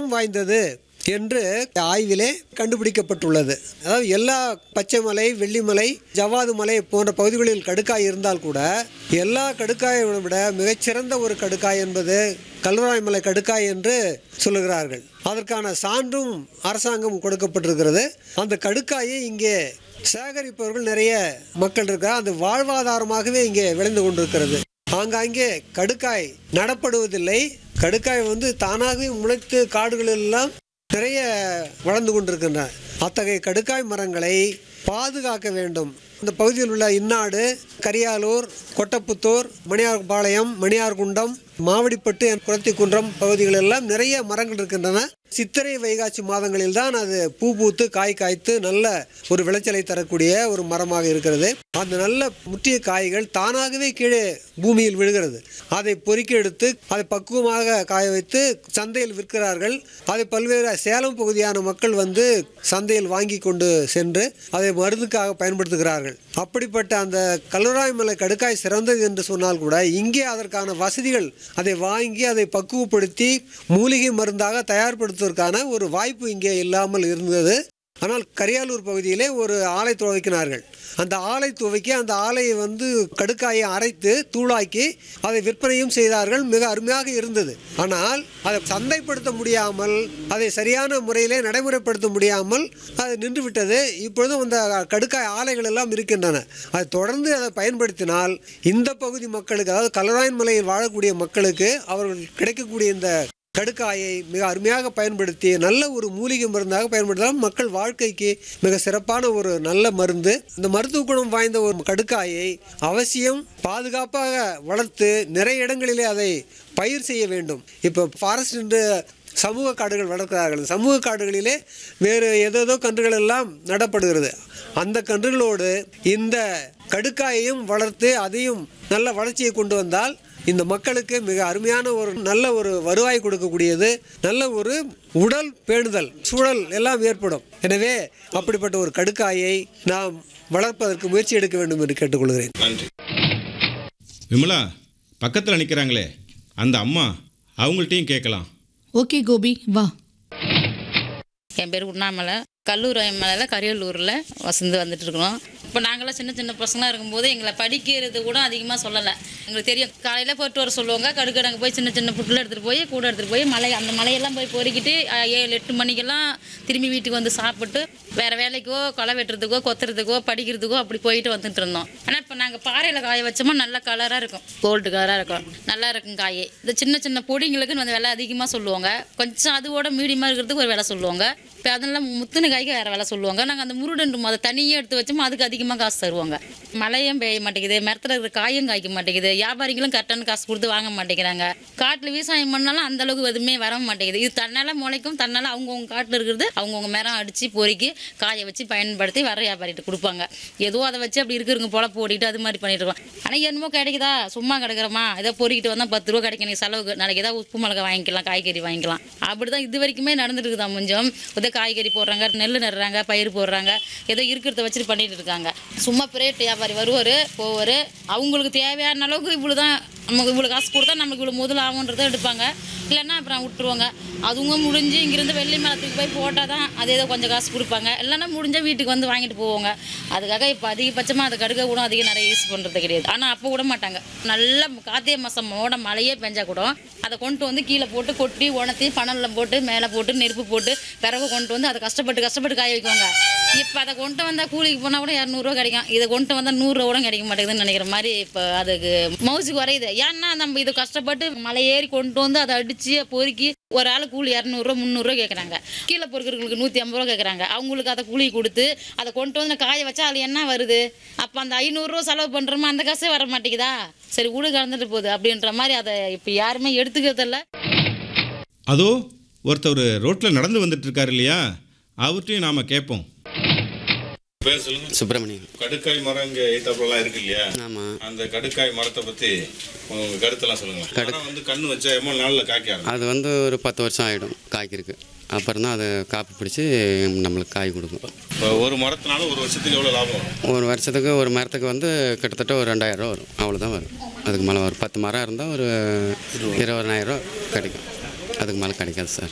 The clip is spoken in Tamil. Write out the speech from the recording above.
விஷம் வாய்ந்தது என்று ஆய்விலே கண்டுபிடிக்கப்பட்டுள்ளது அதாவது எல்லா பச்சைமலை வெள்ளிமலை ஜவ்வாது மலை போன்ற பகுதிகளில் கடுக்காய் இருந்தால் கூட எல்லா கடுக்காயை விட மிகச்சிறந்த ஒரு கடுக்காய் என்பது கல்வராய் மலை கடுக்காய் என்று சொல்லுகிறார்கள் அதற்கான சான்றும் அரசாங்கம் கொடுக்கப்பட்டிருக்கிறது அந்த கடுக்காயை இங்கே சேகரிப்பவர்கள் நிறைய மக்கள் இருக்கிறார் அந்த வாழ்வாதாரமாகவே இங்கே விளைந்து கொண்டிருக்கிறது ஆங்காங்கே கடுக்காய் நடப்படுவதில்லை கடுக்காய் வந்து தானாகவே முளைத்து காடுகளெல்லாம் நிறைய வளர்ந்து கொண்டிருக்கின்றன அத்தகைய கடுக்காய் மரங்களை பாதுகாக்க வேண்டும் இந்த பகுதியில் உள்ள இன்னாடு கரியாலூர் கொட்டப்புத்தூர் மணியார்பாளையம் மணியார்குண்டம் மாவடிப்பட்டு குளத்திக்குன்றம் பகுதிகள் எல்லாம் நிறைய மரங்கள் இருக்கின்றன சித்திரை வைகாசி மாதங்களில் தான் அது பூ பூத்து காய் காய்த்து நல்ல ஒரு விளைச்சலை தரக்கூடிய ஒரு மரமாக இருக்கிறது அந்த நல்ல முற்றிய காய்கள் தானாகவே கீழே பூமியில் விழுகிறது அதை பொறுக்கி எடுத்து அதை பக்குவமாக காய வைத்து சந்தையில் விற்கிறார்கள் அதை பல்வேறு சேலம் பகுதியான மக்கள் வந்து சந்தையில் வாங்கி கொண்டு சென்று அதை மருந்துக்காக பயன்படுத்துகிறார்கள் அப்படிப்பட்ட அந்த கல்வராய் மலை கடுக்காய் சிறந்தது என்று சொன்னால் கூட இங்கே அதற்கான வசதிகள் அதை வாங்கி அதை பக்குவப்படுத்தி மூலிகை மருந்தாக தயார்படுத்துவதற்கான ஒரு வாய்ப்பு இங்கே இல்லாமல் இருந்தது ஆனால் கரியாலூர் பகுதியிலே ஒரு ஆலை துவைக்கினார்கள் அந்த ஆலை துவைக்கி அந்த ஆலையை வந்து கடுக்காயை அரைத்து தூளாக்கி அதை விற்பனையும் செய்தார்கள் மிக அருமையாக இருந்தது ஆனால் அதை சந்தைப்படுத்த முடியாமல் அதை சரியான முறையிலே நடைமுறைப்படுத்த முடியாமல் அது நின்றுவிட்டது இப்பொழுதும் அந்த கடுக்காய் ஆலைகள் எல்லாம் இருக்கின்றன அதை தொடர்ந்து அதை பயன்படுத்தினால் இந்த பகுதி மக்களுக்கு அதாவது கலராயன் மலையில் வாழக்கூடிய மக்களுக்கு அவர்கள் கிடைக்கக்கூடிய இந்த கடுக்காயை மிக அருமையாக பயன்படுத்தி நல்ல ஒரு மூலிகை மருந்தாக பயன்படுத்தலாம் மக்கள் வாழ்க்கைக்கு மிக சிறப்பான ஒரு நல்ல மருந்து இந்த மருத்துவ குணம் வாய்ந்த ஒரு கடுக்காயை அவசியம் பாதுகாப்பாக வளர்த்து நிறைய இடங்களிலே அதை பயிர் செய்ய வேண்டும் இப்போ ஃபாரஸ்ட் என்று சமூக காடுகள் வளர்க்கிறார்கள் சமூக காடுகளிலே வேறு ஏதேதோ கன்றுகள் எல்லாம் நடப்படுகிறது அந்த கன்றுகளோடு இந்த கடுக்காயையும் வளர்த்து அதையும் நல்ல வளர்ச்சியை கொண்டு வந்தால் இந்த மக்களுக்கு மிக அருமையான ஒரு நல்ல ஒரு வருவாய் கொடுக்கக்கூடியது நல்ல ஒரு உடல் பேணுதல் சூழல் எல்லாம் ஏற்படும் எனவே அப்படிப்பட்ட ஒரு கடுக்காயை நாம் வளர்ப்பதற்கு முயற்சி எடுக்க வேண்டும் என்று கேட்டுக்கொள்கிறேன் நன்றி விமலா பக்கத்தில் நிற்கிறாங்களே அந்த அம்மா அவங்கள்ட்டையும் கேட்கலாம் ஓகே கோபி வா என் பேர் உண்ணாமலை கல்லூர் மலையில் கரியலூரில் வசந்து வந்துட்டு இருக்கிறோம் இப்போ நாங்களாம் சின்ன சின்ன பசங்களாக இருக்கும்போது எங்களை படிக்கிறது கூட அதிகமாக சொல்லலை எங்களுக்கு தெரியும் காலையில் போயிட்டு வர சொல்லுவாங்க கடுக்கடங்கு போய் சின்ன சின்ன புட்டில் எடுத்துகிட்டு போய் கூட எடுத்துகிட்டு போய் மலை அந்த மலையெல்லாம் போய் பொறுக்கிட்டு அஹ், ஏழு எட்டு மணிக்கெல்லாம் திரும்பி வீட்டுக்கு வந்து சாப்பிட்டு வேறு வேலைக்கோ களை வெட்டுறதுக்கோ கொத்துறதுக்கோ படிக்கிறதுக்கோ அப்படி போயிட்டு வந்துட்டு இருந்தோம் ஆனால் இப்போ நாங்கள் பாறையில் காய வச்சோமா நல்ல கலராக இருக்கும் கோல்டு கலராக இருக்கும் நல்லா இருக்கும் காய் இந்த சின்ன சின்ன பொடிங்களுக்கு வந்து விலை அதிகமாக சொல்லுவாங்க கொஞ்சம் அதோட மீடியமாக இருக்கிறதுக்கு ஒரு விலை சொல்லுவாங்க இப்போ அதெல்லாம் முத்துன காய்க்கு வேறு விலை சொல்லுவாங்க நாங்கள் அந்த முருடன் அதை தனியாக எடுத்து வச்சோமா அதுக்கு அதிகமாக காசு தருவாங்க மழையும் பெய்ய மாட்டேங்குது மரத்தில் இருக்கிற காயும் காய்க்க மாட்டேங்குது வியாபாரிகளும் கரெக்டான காசு கொடுத்து வாங்க மாட்டேங்கிறாங்க காட்டில் விவசாயம் பண்ணாலும் அந்த அளவுக்கு எதுவுமே வர மாட்டேங்குது இது தன்னால் முளைக்கும் தன்னால் அவங்கவுங்க காட்டில் இருக்கிறது அவங்கவுங்க மரம் அடித்து பொறுக்கி காய வச்சு பயன்படுத்தி வர வியாபாரிகிட்ட கொடுப்பாங்க ஏதோ அதை வச்சு அப்படி இருக்கிறவங்க போல போடிட்டு அது மாதிரி பண்ணிட்டு இருக்கோம் ஆனால் என்னமோ கிடைக்குதா சும்மா கிடக்குறோமா ஏதோ பொறுக்கிட்டு வந்தால் பத்து ரூபா கிடைக்கும் நீ செலவுக்கு நாளைக்கு ஏதாவது உப்பு மிளகா வாங்கிக்கலாம் காய்கறி வாங்கிக்கலாம் அப்படி தான் இது வரைக்குமே நடந்துட்டு இருக்குதா கொஞ்சம் ஏதோ காய்கறி போடுறாங்க நெல் நடுறாங்க பயிர் போடுறாங்க ஏதோ இருக்கிறத வச்சுட்டு பண்ணிட்டு இருக்காங்க சும்மா பிரேட் வியாபாரி வருவார் போவார் அவங்களுக்கு தேவையான அளவுக்கு இவ்வளோ தான் நமக்கு இவ்வளோ காசு கொடுத்தா நமக்கு இவ்வளோ முதல் ஆகுன்றதை எடுப்பாங்க இல்லைன்னா அப்புறம் விட்டுருவாங்க அதுங்க முடிஞ்சு இங்கேருந்து வெள்ளி மரத்துக்கு போய் போட்டால் தான் அது ஏதோ கொஞ்சம் காசு கொடுப்பாங்க இல்லைன்னா முடிஞ்சால் வீட்டுக்கு வந்து வாங்கிட்டு போவாங்க அதுக்காக இப்போ அதிகபட்சமாக அதை கடுக்க கூட அதிகம் நிறைய யூஸ் பண்ணுறது கிடையாது ஆனால் அப்போ விட மாட்டாங்க நல்ல கார்த்திகை மாதம் மோட மழையே பெஞ்சா கூட அதை கொண்டு வந்து கீழே போட்டு கொட்டி உணர்த்தி பணலில் போட்டு மேலே போட்டு நெருப்பு போட்டு பிறகு கொண்டு வந்து அதை கஷ்டப்பட்டு கஷ்டப்பட்டு காய வைக்குவாங்க இப்போ அதை கொண்டு வந்தால் கூலிக்கு போனால் கூட இரநூறுவா கிடைக்கும் இதை கொண்டு வந்தால் நூறுரூவா கூட கிடைக்க மாட்டேங்குதுன்னு நினைக்கிற மாதிரி இப்போ அதுக்கு மவுசு குறையுது ஏன்னா நம்ம இது கஷ்டப்பட்டு மலை ஏறி கொண்டு வந்து அதை அடித்து பொறுக்கி ஒரு ஆள் கூலி இரநூறுவா முந்நூறுரூவா கேட்குறாங்க கீழே பொறுக்கிறவங்களுக்கு நூற்றி ஐம்பது ரூபா கேட்குறாங்க அவங்களுக்கு அதை கூலி கொடுத்து அதை கொண்டு வந்து காய வச்சா அதில் என்ன வருது அப்போ அந்த ஐநூறுரூவா செலவு பண்ணுறோமோ அந்த காசே வர மாட்டேங்குதா சரி வீடு கலந்துட்டு போகுது அப்படின்ற மாதிரி அதை இப்போ யாருமே எடுத்துக்கிறதில்ல அதோ ஒருத்தர் ரோட்டில் நடந்து வந்துட்டு இருக்காரு இல்லையா அவர்கிட்டையும் நாம் கேட்போம் பேர் சொல்லுங்க சுப்பிரமணியன் கடுக்காய் மரம் இங்கே எய்தாப்புலலாம் இருக்கு இல்லையா ஆமாம் அந்த கடுக்காய் மரத்தை பற்றி உங்க கருத்தெல்லாம் சொல்லுங்களேன் மரம் வந்து கண்ணு வச்சா எவ்வளோ நாளில் காய்க்க ஆரம்பிக்கும்? அது வந்து ஒரு பத்து வருஷம் ஆகிடும் காய்க்கிறதுக்கு அப்புறம் தான் அது காப்பி பிடிச்சி நம்மளுக்கு காய் கொடுக்கும் இப்போ ஒரு மரத்தினால ஒரு வருஷத்துக்கு எவ்வளோ லாபம் வரும் ஒரு வருஷத்துக்கு ஒரு மரத்துக்கு வந்து கிட்டத்தட்ட ஒரு ரெண்டாயிரம் ரூபா வரும் அவ்வளோதான் வரும் அதுக்கு மேலே ஒரு பத்து மரம் இருந்தால் ஒரு இருபதாயிரம் ரூபா கிடைக்கும் அதுக்கு மேலே கிடைக்காது சார்